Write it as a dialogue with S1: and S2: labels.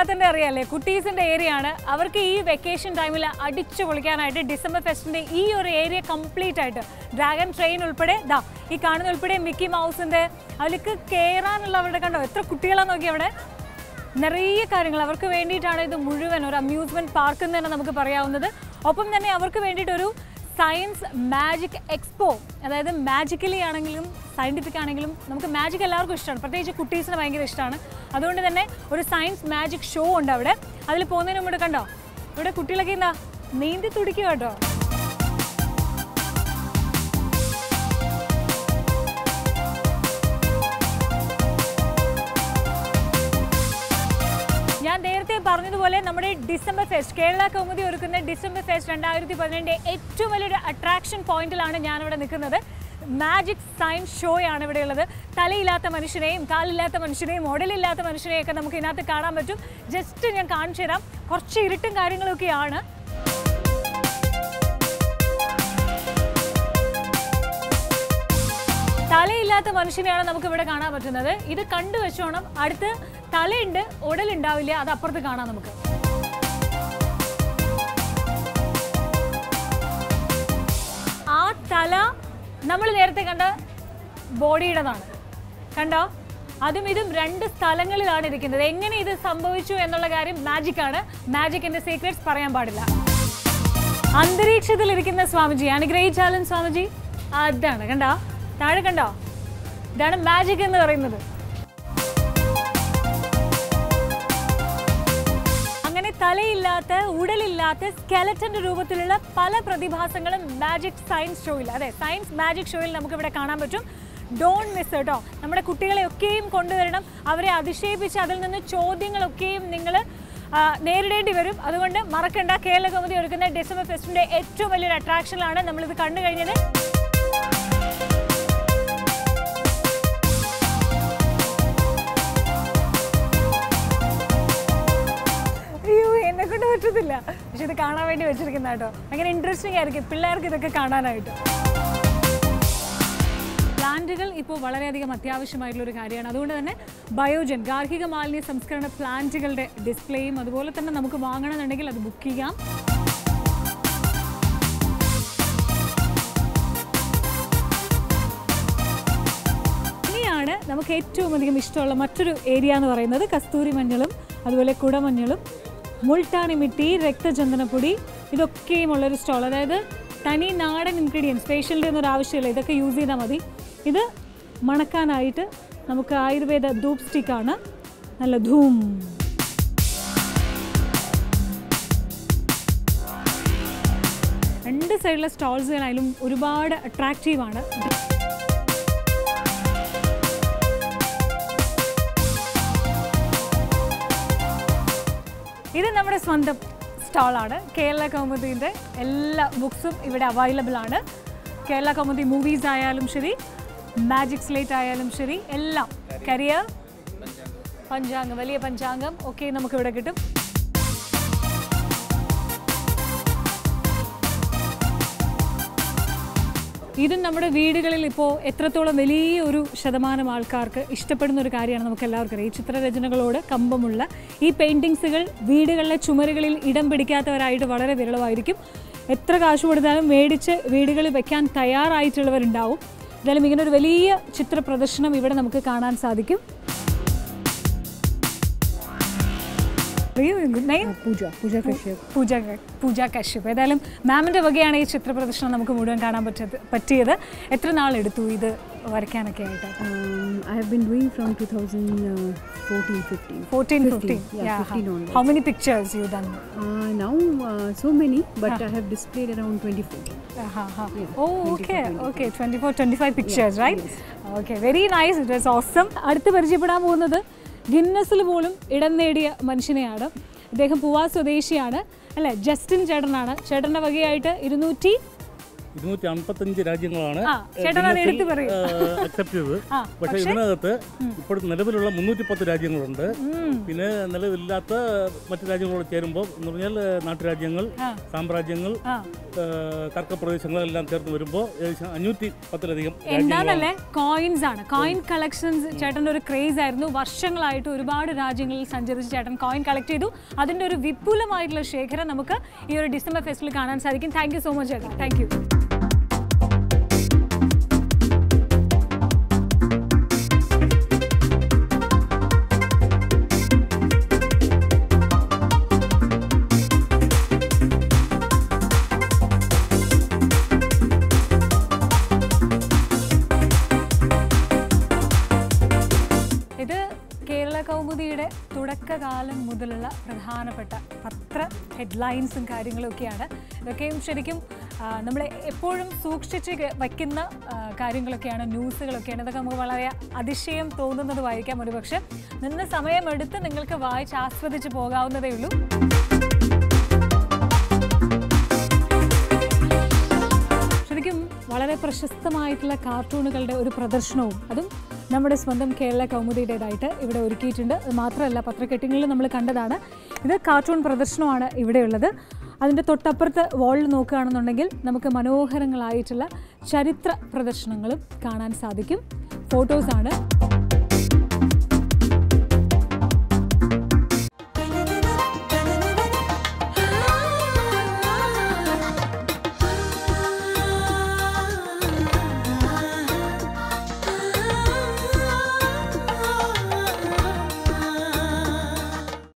S1: തന്നെ അറിയാലേ കുട്ടീസിന്റെ ഏരിയ ആണ് അവർക്ക് ഈ വെക്കേഷൻ ടൈമിൽ അടിച്ചു പൊളിക്കാനായിട്ട് ഡിസംബർ ഫെസ്റ്റിന്റെ ഈ ഒരു ഏരിയ കംപ്ലീറ്റ് ആയിട്ട് ഡ്രാഗൺ ട്രെയിൻ ഉൾപ്പെടെ ദാ ഈ കാണുന്ന ഉൾപ്പെടെ മിക്കി മൗസിന്റെ അതിലേക്ക് കയറാനുള്ള അവരുടെ കണ്ടോ എത്ര കുട്ടികളാന്ന് നോക്കി അവിടെ നിറയെ കാര്യങ്ങൾ അവർക്ക് വേണ്ടിയിട്ടാണ് ഇത് മുഴുവൻ ഒരു അമ്യൂസ്മെന്റ് പാർക്ക് എന്ന് തന്നെ നമുക്ക് പറയാവുന്നത് ഒപ്പം തന്നെ അവർക്ക് വേണ്ടിയിട്ട് ഒരു സയൻസ് മാജിക് എക്സ്പോ അതായത് മാജിക്കലി ആണെങ്കിലും സയൻറ്റിഫിക് ആണെങ്കിലും നമുക്ക് മാജിക് എല്ലാവർക്കും ഇഷ്ടമാണ് പ്രത്യേകിച്ച് കുട്ടീസിന് ഭയങ്കര ഇഷ്ടമാണ് അതുകൊണ്ട് തന്നെ ഒരു സയൻസ് മാജിക് ഷോ ഉണ്ട് അവിടെ അതിൽ പോകുന്നതിന് മുമ്പ് കണ്ടോ ഇവിടെ കുട്ടികളൊക്കെ എന്താ നീന്തി തുടിക്കുക കേട്ടോ ഞാൻ നേരത്തെ പറഞ്ഞതുപോലെ നമ്മുടെ ഡിസംബർ ഫെസ്റ്റ് കേരള കൗമുദി ഒരുക്കുന്ന ഡിസംബർ ഫെസ്റ്റ് രണ്ടായിരത്തി പതിനെട്ടിൻ്റെ ഏറ്റവും വലിയൊരു അട്രാക്ഷൻ പോയിന്റിലാണ് ഞാനിവിടെ നിൽക്കുന്നത് മാജിക് സയൻസ് ഷോ ആണ് ഇവിടെ ഉള്ളത് തലയില്ലാത്ത മനുഷ്യനെയും കാലില്ലാത്ത മനുഷ്യനെയും ഉടലില്ലാത്ത മനുഷ്യനെയും ഒക്കെ നമുക്ക് ഇതിനകത്ത് കാണാൻ പറ്റും ജസ്റ്റ് ഞാൻ കാണിച്ചു തരാം കുറച്ച് ഇരുട്ടും കാര്യങ്ങളൊക്കെയാണ് തലയില്ലാത്ത മനുഷ്യനെയാണ് നമുക്ക് ഇവിടെ കാണാൻ പറ്റുന്നത് ഇത് കണ്ടു വെച്ചോണം അടുത്ത് തലയുണ്ട് ഉടലുണ്ടാവില്ല അത് അപ്പുറത്ത് കാണാം നമുക്ക് ആ തല നമ്മൾ നേരത്തെ കണ്ട ബോഡിയുടേതാണ് കണ്ടോ അതും ഇതും രണ്ട് സ്ഥലങ്ങളിലാണ് ഇരിക്കുന്നത് എങ്ങനെ ഇത് സംഭവിച്ചു എന്നുള്ള കാര്യം മാജിക് ആണ് മാജിക്കിന്റെ സീക്രട്സ് പറയാൻ പാടില്ല അന്തരീക്ഷത്തിൽ ഇരിക്കുന്ന സ്വാമിജി അനുഗ്രഹിച്ചാലും സ്വാമിജി അതാണ് കണ്ടോ താഴെ കണ്ടോ ഇതാണ് മാജിക് എന്ന് പറയുന്നത് അങ്ങനെ തലയില്ലാത്ത ഉടലില്ലാത്ത സ്കെലറ്റന്റെ രൂപത്തിലുള്ള പല പ്രതിഭാസങ്ങളും മാജിക് സയൻസ് ഷോയിൽ അതെ സയൻസ് മാജിക് ഷോയിൽ നമുക്ക് ഇവിടെ കാണാൻ പറ്റും ഡോൺ മിസ് കേട്ടോ നമ്മുടെ കുട്ടികളെ ഒക്കെയും കൊണ്ടുവരണം അവരെ അതിശയിപ്പിച്ച് അതിൽ നിന്ന് ചോദ്യങ്ങളൊക്കെയും നിങ്ങൾ നേരിടേണ്ടി വരും അതുകൊണ്ട് മറക്കണ്ട കേരള കൗമുദി ഒരുക്കുന്ന ഡിസംബർ ഫെസ്റ്റിന്റെ ഏറ്റവും വലിയൊരു അട്രാക്ഷനിലാണ് നമ്മളിത് കണ്ടു കഴിഞ്ഞത് അയ്യോ എന്നെ കൊണ്ട് പറ്റത്തില്ല പക്ഷെ ഇത് കാണാൻ വേണ്ടി വെച്ചിരിക്കുന്ന കേട്ടോ ഭയങ്കര ഇൻട്രസ്റ്റിംഗ് ആയിരിക്കും പിള്ളേർക്ക് ഇതൊക്കെ കാണാനായിട്ട് പ്ലാന്റുകൾ ഇപ്പോൾ വളരെയധികം അത്യാവശ്യമായിട്ടുള്ള ഒരു കാര്യമാണ് അതുകൊണ്ട് തന്നെ ബയോജൻ ഗാർഹിക മാലിന്യ സംസ്കരണ പ്ലാന്റുകളുടെ ഡിസ്പ്ലേയും അതുപോലെ തന്നെ നമുക്ക് വാങ്ങണമെന്നുണ്ടെങ്കിൽ അത് ബുക്ക് ചെയ്യാം ഇനിയാണ് നമുക്ക് ഏറ്റവും അധികം ഇഷ്ടമുള്ള മറ്റൊരു ഏരിയ എന്ന് പറയുന്നത് കസ്തൂരി മഞ്ഞളും അതുപോലെ കുടമഞ്ഞളും മുൾട്ടാണി മിട്ടി രക്തചന്ദനപ്പൊടി ഇതൊക്കെയും ഉള്ളൊരു സ്റ്റോൾ അതായത് തനി നാടൻ ഇൻഗ്രീഡിയൻസ് സ്പെഷ്യലിൻ്റെ ഒന്നും ഒരു ആവശ്യമില്ല ഇതൊക്കെ യൂസ് ചെയ്താൽ മതി ഇത് മണക്കാനായിട്ട് നമുക്ക് ആയുർവേദ ധൂപ് സ്റ്റിക്കാണ് നല്ല ധൂം രണ്ട് സൈഡിലെ സ്റ്റോൾസുകളായാലും ഒരുപാട് അട്രാക്റ്റീവാണ് ഇത് നമ്മുടെ സ്വന്തം സ്റ്റാളാണ് കേരള കൗമുദീൻ്റെ എല്ലാ ബുക്സും ഇവിടെ അവൈലബിൾ ആണ് കേരള കൗമുദി മൂവീസ് ആയാലും ശരി മാജിക് സ്ലേറ്റ് ആയാലും ശരി എല്ലാം കരിയർ പഞ്ചാംഗം വലിയ പഞ്ചാംഗം ഒക്കെ നമുക്കിവിടെ കിട്ടും ഇതും നമ്മുടെ വീടുകളിൽ ഇപ്പോൾ എത്രത്തോളം വലിയ ഒരു ശതമാനം ആൾക്കാർക്ക് ഇഷ്ടപ്പെടുന്ന ഒരു കാര്യമാണ് നമുക്ക് എല്ലാവർക്കും അറിയാം ഈ ചിത്രരചനകളോട് കമ്പമുള്ള ഈ പെയിൻറ്റിങ്സുകൾ വീടുകളിലെ ചുമരുകളിൽ ഇടം പിടിക്കാത്തവരായിട്ട് വളരെ വിരളമായിരിക്കും എത്ര കാശ് കൊടുത്താലും മേടിച്ച് വീടുകളിൽ വെക്കാൻ തയ്യാറായിട്ടുള്ളവരുണ്ടാവും എന്തായാലും ഇങ്ങനെ ഒരു വലിയ ചിത്ര പ്രദർശനം ഇവിടെ നമുക്ക് കാണാൻ സാധിക്കും ഗുഡ് നൈറ്റ്
S2: പൂജ പൂജ കശ്യപ്
S1: പൂജ പൂജ കശ്യപ് ഏതായാലും മാമിൻ്റെ വകയാണ് ഈ ചിത്ര പ്രദർശനം നമുക്ക് മുഴുവൻ കാണാൻ പറ്റത് പറ്റിയത് എത്ര നാളെടുത്തു ഇത് വരയ്ക്കാനൊക്കെ ആയിട്ട്
S2: I have been doing from 2014 15.
S1: Fourteen fifteen
S2: yeah, 15 onwards.
S1: How many pictures you done
S2: Uh, now uh, so many, but I have displayed around 24.
S1: Oh okay okay twenty four twenty five pictures right okay very nice it was awesome അടുത്ത് പരിചയപ്പെടാൻ പോകുന്നത് ഗിന്നസിൽ പോലും ഇടം നേടിയ മനുഷ്യനെയാണ് ഇദ്ദേഹം പൂവാ സ്വദേശിയാണ് അല്ലേ ജസ്റ്റിൻ ചേട്ടനാണ് ചേട്ടൻ്റെ വകയായിട്ട് ഇരുന്നൂറ്റി
S3: ഇരുന്നൂറ്റി അമ്പത്തഞ്ച് രാജ്യങ്ങളാണ്
S1: ആ, ചേട്ടൻ അത് എടുത്ത് പറയൂ.
S3: അക്സെപ്റ്റ് ചെയ്തത്
S1: ആ,
S3: പക്ഷേ ഇതിനകത്ത് ഇപ്പോൾ നിലവിലുള്ള മുന്നൂറ്റി പത്ത് രാജ്യങ്ങളുണ്ട് പിന്നെ നിലവില്ലാത്ത മറ്റു രാജ്യങ്ങളോട് ചേരുമ്പോൾ എന്ന് പറഞ്ഞാൽ നാട്ടുരാജ്യങ്ങൾ
S1: ആ.
S3: സാമ്രാജ്യങ്ങൾ
S1: ആ
S3: തർക്കപ്രദേശങ്ങളെല്ലാം ചേർന്ന് വരുമ്പോൾ ഏകദേശം അഞ്ഞൂറ്റി പത്തിലധികം
S1: എന്താണല്ലേ കോയിൻസ് ആണ് കോയിൻ കളക്ഷൻസ് ചേട്ടൻ്റെ ഒരു ക്രേസ് ആയിരുന്നു വർഷങ്ങളായിട്ട് ഒരുപാട് രാജ്യങ്ങളിൽ സഞ്ചരിച്ച് ചേട്ടൻ കോയിൻ കളക്ട് ചെയ്തു അതിൻ്റെ ഒരു വിപുലമായിട്ടുള്ള ശേഖരം നമുക്ക് ഈ ഒരു ഡിസംബർ ഫെസ്റ്റിൽ കാണാൻ സാധിക്കും താങ്ക് യു സോ മച്ച് ചേട്ടാ താങ്ക് യു ഇത് കേരള കൗമുദിയുടെ തുടക്കകാലം മുതലുള്ള പ്രധാനപ്പെട്ട പത്ര ഹെഡ്ലൈൻസും കാര്യങ്ങളും ഒക്കെയാണ് ഇതൊക്കെയും ശരിക്കും നമ്മൾ എപ്പോഴും സൂക്ഷിച്ച് ഗ- വയ്ക്കുന്ന ആ, കാര്യങ്ങളൊക്കെയാണ് ന്യൂസുകളൊക്കെയാണ് ഇതൊക്കെ നമുക്ക് വളരെ അതിശയം തോന്നുന്നത് വായിക്കാം ഒരുപക്ഷെ നിന്ന് സമയമെടുത്ത് നിങ്ങൾക്ക് വായിച്ച് ആസ്വദിച്ച് പോകാവുന്നതേ ഉള്ളൂ ശരിക്കും വളരെ പ്രശസ്തമായിട്ടുള്ള കാർട്ടൂണുകളുടെ ഒരു പ്രദർശനവും അതും നമ്മുടെ സ്വന്തം കേരള കൗമുദിയുടേതായിട്ട് ഇവിടെ ഒരുക്കിയിട്ടുണ്ട് അത് മാത്രമല്ല പത്രക്കെട്ടിങ്ങളിൽ നമ്മൾ കണ്ടതാണ് ഇത് കാർട്ടൂൺ പ്രദർശനമാണ് ഇവിടെയുള്ളത് അതിൻ്റെ തൊട്ടപ്പുറത്ത് വാളിൽ നോക്കുകയാണെന്നുണ്ടെങ്കിൽ നമുക്ക് മനോഹരങ്ങളായിട്ടുള്ള ചരിത്ര പ്രദർശനങ്ങളും കാണാൻ സാധിക്കും ഫോട്ടോസാണ്